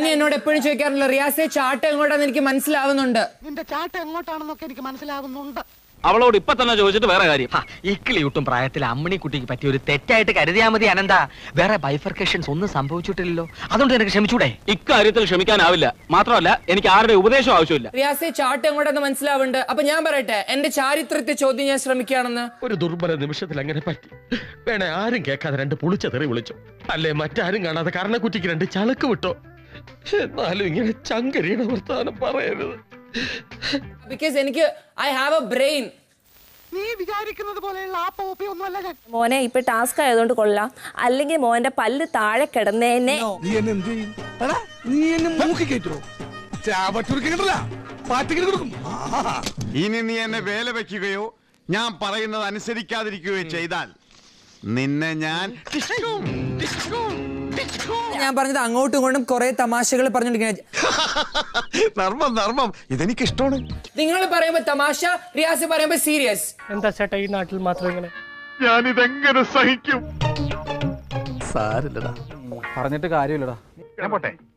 അന്ന് എന്നോട് എപ്പോഴും ചോദിക്കാറില്ല റിയാസെ ചാട്ടം എങ്ങോട്ടാന്ന് എനിക്ക് മനസ്സിലാവുന്നുണ്ട് നിന്റെ ചാട്ടം എങ്ങോട്ടാണെന്നൊക്കെ എനിക്ക് മനസ്സിലാവുന്നുണ്ട് അവളോട് ഇപ്പൊ തന്നെ ചോദിച്ചിട്ട് വേറെ കാര്യം ഇക്കിളിയൂട്ടും പ്രായത്തിൽ അമ്മണി കുട്ടിക്ക് പറ്റിയ ഒരു തെറ്റായിട്ട് കരുതിയാ മതി അനന്ത വേറെ ബൈഫർക്കേഷൻസ് ഒന്നും സംഭവിച്ചിട്ടില്ലല്ലോ അതുകൊണ്ട് എനിക്ക് ക്ഷമിച്ചൂടെ ഇക്കാര്യത്തിൽ ക്ഷമിക്കാനാവില്ല മാത്രമല്ല എനിക്ക് ആരുടെ ഉപദേശം ആവശ്യമില്ല റിയാസെ ചാട്ടം എങ്ങോട്ടാന്ന് മനസ്സിലാവുന്നുണ്ട് അപ്പൊ ഞാൻ പറയട്ടെ എന്റെ ചാരിത്രത്തെ ചോദ്യം ഞാൻ ശ്രമിക്കുകയാണെന്ന് ഒരു ദുർബല നിമിഷത്തിൽ അങ്ങനെ പറ്റി വേണേ ആരും കേൾക്കാതെ രണ്ട് പുളിച്ച തെറി വിളിച്ചു അല്ലേ മറ്റാരും കാണാതെ കർണക്കുറ്റിക്ക് രണ്ട് ചളക്ക് വിട്ടോ എന്നാലും ഇങ്ങനെ ചങ്കരിയണ വർത്താനം പറയരുത് ബിക്കോസ് എനിക്ക് ഐ ഹാവ് എ ബ്രെയിൻ നീ വിചാരിക്കുന്നത് പോലെയുള്ള ആ പോപ്പി ഒന്നുമല്ല ഞാൻ മോനെ ഇപ്പൊ ടാസ്ക് ആയതുകൊണ്ട് കൊള്ളാം അല്ലെങ്കിൽ മോന്റെ പല്ല് താഴെ കിടന്നേനെ നീ എന്നെ എന്ത് ചെയ്യും എടാ നീ എന്നെ മൂക്കി കയറ്റുമോ ചാവട്ടുരുക്കില്ല പാറ്റിക്കിട്ട് കൊടുക്കും ആ ഇനി നീ എന്നെ വേല വെക്കുകയോ ഞാൻ പറയുന്നത് അനുസരിക്കാതിരിക്കുകയോ ചെയ്താൽ നിന്നെ ഞാൻ ടിഷ്കും, ടിഷ്കും, ടിഷ്കും. ഞാൻ പറഞ്ഞത് അങ്ങോട്ടും ഇങ്ങോട്ടും കുറെ തമാശകൾ പറഞ്ഞോണ്ടിരിക്കുന്നത് നർമ്മം നർമ്മം ഇതെനിക്ക് ഇഷ്ടമാണ് നിങ്ങൾ പറയുമ്പോ തമാശ റിയാസ് പറയുമ്പോ സീരിയസ് എന്താ ചേട്ടാ ഈ നാട്ടിൽ മാത്രം ഇങ്ങനെ ഞാനിതെങ്ങനെ സഹിക്കും സാരില്ലടാ പറഞ്ഞിട്ട് കാര്യമില്ലടാ ഞാൻ പോട്ടെ